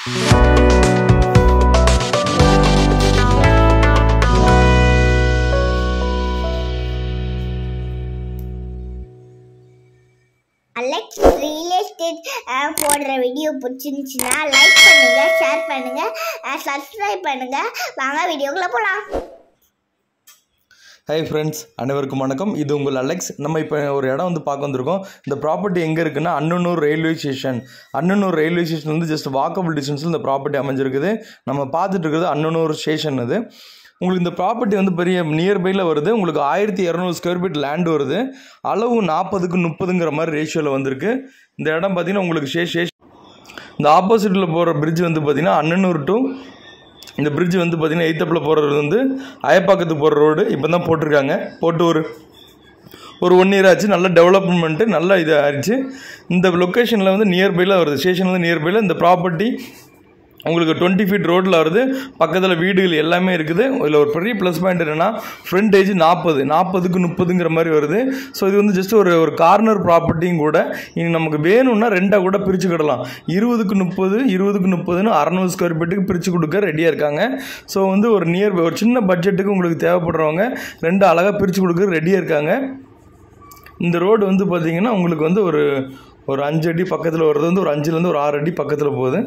Alex real estate போடுற video பிடிச்சிருந்துச்சுன்னா like பண்ணுங்க ஷேர் பண்ணுங்க சப்ஸ்கிரைப் பண்ணுங்க வாங்க வீடியோக்குள்ள போகலாம் ஹாய் ஃப்ரெண்ட்ஸ் அனைவருக்கும் வணக்கம் இது உங்கள் அலெக்ஸ் நம்ம இப்போ ஒரு இடம் வந்து பார்க்க வந்திருக்கோம் இந்த ப்ராப்பர்ட்டி எங்கே இருக்குன்னா Annanur railway station Annanur railway station வந்து ஜஸ்ட் வாக்கபிள் டிஸ்டன்ஸில் இந்த ப்ராப்பர்ட்டி அமைஞ்சிருக்குது நம்ம பார்த்துட்டு இருக்கிறது அன்னனூர் ஸ்டேஷன் அது உங்களுக்கு இந்த ப்ராப்பர்ட்டி வந்து பெரிய நியர்பையில் வருது உங்களுக்கு ஆயிரத்தி இரநூறு ஸ்கொயர் ஃபீட் லேண்ட் வருது அளவு நாற்பதுக்கு முப்பதுங்கிற மாதிரி ரேஷியோவில் வந்திருக்கு இந்த இடம் பார்த்தீங்கன்னா உங்களுக்கு ஷே ஷே இந்த ஆப்போசிட்டில் போகிற பிரிட்ஜ் வந்து பார்த்தீங்கன்னா அன்னனூர் டு இந்த பிரிட்ஜ் வந்து பார்த்தீங்கன்னா எய்த்தப்பில் போகிறது வந்து அயப்பாக்கத்துக்கு போகிற ரோடு இப்போ தான் போட்டிருக்காங்க போட்டு ஒரு ஒரு ஒன் இயர் ஆச்சு நல்ல டெவலப்மெண்ட்டு நல்ல இது ஆயிடுச்சு இந்த லொக்கேஷனில் வந்து நியர்பையில் வருது ஸ்டேஷனில் நியர்பையில் இந்த ப்ராப்பர்ட்டி உங்களுக்கு டுவெண்ட்டி ஃபீட் ரோட்டில் வருது பக்கத்தில் வீடுகள் எல்லாமே இருக்குது இதில் ஒரு பெரிய ப்ளஸ் பாயிண்ட் என்னென்னா ஃப்ரண்டேஜ் நாற்பது நாற்பதுக்கு முப்பதுங்கிற மாதிரி வருது ஸோ இது வந்து ஜஸ்ட் ஒரு ஒரு கார்னர் ப்ராப்பர்ட்டியும் கூட இனி நமக்கு வேணும்னா ரெண்டாக கூட பிரிச்சுக்கிடலாம் இருபதுக்கு முப்பது இருபதுக்கு முப்பதுன்னு அறநூறு ஸ்கொயர் ஃபீட்டுக்கு பிரித்து கொடுக்க ரெடியாக இருக்காங்க ஸோ வந்து ஒரு நியர் ஒரு சின்ன பட்ஜெட்டுக்கு உங்களுக்கு தேவைப்படுறவங்க ரெண்டு அழகாக பிரித்து கொடுக்க ரெடியாக இருக்காங்க இந்த ரோடு வந்து பார்த்திங்கன்னா உங்களுக்கு வந்து ஒரு ஒரு அஞ்சு அடி பக்கத்தில் வர்றது வந்து ஒரு அஞ்சுலேருந்து ஒரு ஆறு அடி பக்கத்தில் போகுது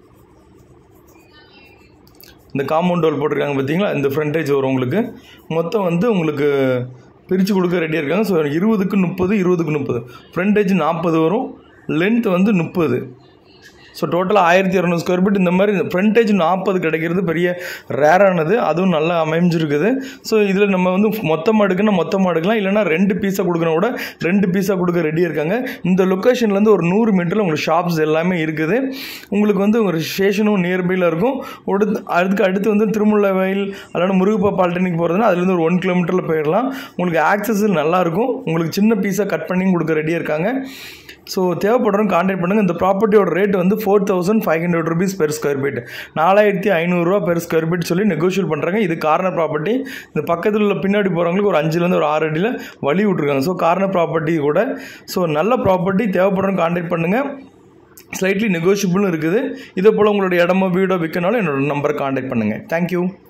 இந்த காம்பவுண்ட் வால் போட்டிருக்காங்க பார்த்தீங்களா இந்த ஃப்ரண்டேஜ் வரும் உங்களுக்கு மொத்தம் வந்து உங்களுக்கு பிரித்து கொடுக்க ரெடியாக இருக்காங்க ஸோ இருபதுக்கு முப்பது இருபதுக்கு முப்பது ஃப்ரண்டேஜ் நாற்பது வரும் லென்த் வந்து முப்பது ஸோ டோட்டலாக ஆயிரத்தி இரநூறு ஸ்கொயர் ஃபீட் இந்த மாதிரி ஃப்ரண்டேஜ் நாற்பது கிடைக்கிறது பெரிய ரேரானது அதுவும் நல்லா அமைஞ்சிருக்குது ஸோ இதில் நம்ம வந்து மொத்தமாக எடுக்கணும் மொத்தமாக எடுக்கலாம் இல்லைனா ரெண்டு பீஸாக கொடுக்கணும் கூட ரெண்டு பீஸாக கொடுக்க ரெடியாக இருக்காங்க இந்த லொக்கேஷன்லேருந்து ஒரு நூறு மீட்டரில் உங்களுக்கு ஷாப்ஸ் எல்லாமே இருக்குது உங்களுக்கு வந்து ஒரு ஸ்டேஷனும் நியர்பையில் இருக்கும் அடுத்து அதுக்கு அடுத்து வந்து திருமுல்ல வயல் அல்லது முருகப்பா பாலிடெக்னிக் போகிறதுனா அதுலேருந்து ஒரு ஒன் கிலோமீட்டரில் போயிடலாம் உங்களுக்கு ஆக்சஸ் நல்லாயிருக்கும் உங்களுக்கு சின்ன பீஸாக கட் பண்ணி கொடுக்க ரெடியாக இருக்காங்க ஸோ தேவைப்படுறவங்க கான்டாக்ட் பண்ணுங்கள் இந்த ப்ராப்பர்ட்டியோட ரேட் வந்து four thousand five hundred rupees per square feet நாலாயிரத்தி ஐநூறுரூவா பெர் ஸ்கொயர் ஃபீட் சொல்லி நெகோஷியேட் பண்ணுறாங்க இது கார்னர் ப்ராப்பர்ட்டி இந்த பக்கத்தில் உள்ள பின்னாடி போகிறவங்களுக்கு ஒரு அஞ்சுலேருந்து ஒரு ஆறு அடியில் வழி விட்ருக்காங்க ஸோ கார்னர் ப்ராப்பர்ட்டி கூட ஸோ நல்ல ப்ராப்பர்ட்டி தேவைப்படுறவங்க கான்டாக்ட் பண்ணுங்கள் ஸ்லைட்லி நெகோஷியபிளும் இருக்குது இதே போல் உங்களுடைய இடமோ வீடோ விற்கனாலும் என்னோட நம்பரை கான்டாக்ட் பண்ணுங்கள் தேங்க்யூ